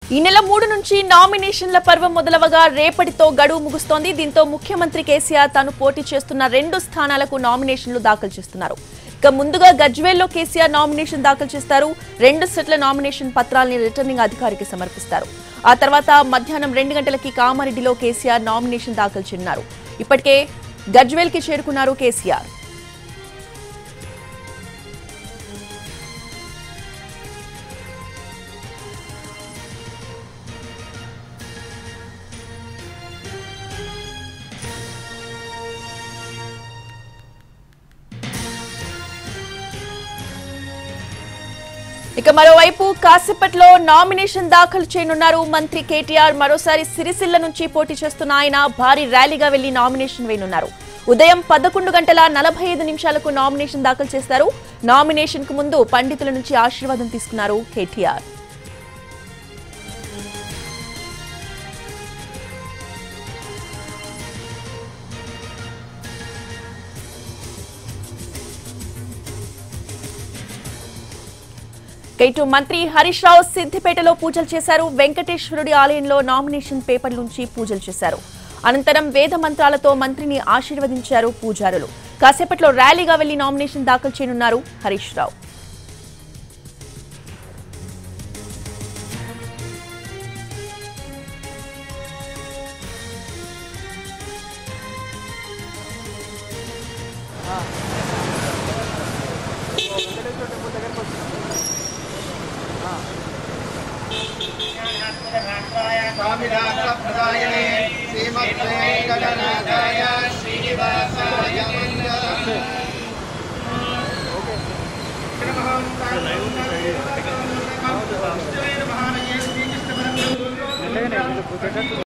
ఈ నెల మూడు నుంచి నామినేషన్ల పర్వం మొదలవగా రేపటితో గడువు ముగుస్తోంది దీంతో ముఖ్యమంత్రి కేసీఆర్ తాను పోటీ చేస్తున్న రెండు స్థానాలకు నామినేషన్లు దాఖలు చేస్తున్నారు ఇక ముందుగా గజ్వేల్లో కేసీఆర్ నామినేషన్ దాఖలు చేస్తారు రెండు సెట్ల నామినేషన్ పత్రాల్ని రిటర్నింగ్ అధికారికి సమర్పిస్తారు ఆ తర్వాత మధ్యాహ్నం రెండు గంటలకి కామారెడ్డిలో కేసీఆర్ నామినేషన్ దాఖలు చేయనున్నారు ఇప్పటికే గజ్వేల్ కి చేరుకున్నారు కేసీఆర్ ఇక మరోవైపు కాసేపట్లో నామినేషన్ దాఖలు చేయనున్నారు మంత్రి కేటీఆర్ మరోసారి సిరిసిల్ల నుంచి పోటీ చేస్తున్న ఆయన భారీ ర్యాలీగా వెళ్లి నామినేషన్ వేయనున్నారు ఉదయం పదకొండు గంటల నలభై ఐదు నిమిషాలకు నామినేషన్ దాఖలు చేస్తారు నామినేషన్ కు ముందు పండితుల నుంచి ఆశీర్వాదం తీసుకున్నారు కేటీఆర్ ఇటు మంత్రి హరీష్ రావు సిద్దిపేటలో పూజలు చేశారు వెంకటేశ్వరుడి ఆలయంలో నామినేషన్ పేపర్ నుంచి పూజలు చేశారు అనంతరం వేద మంత్రాలతో మంత్రిని ఆశీర్వదించారు పూజారులు కాసేపట్లో ర్యాలీగా వెళ్లి నామినేషన్ దాఖలు చేయనున్నారు హరీష్ రావు स्वामिनाथप्रदायने श्रीमद्वेङ्कटनाथाय श्रीनिवासाय मङ्गलम्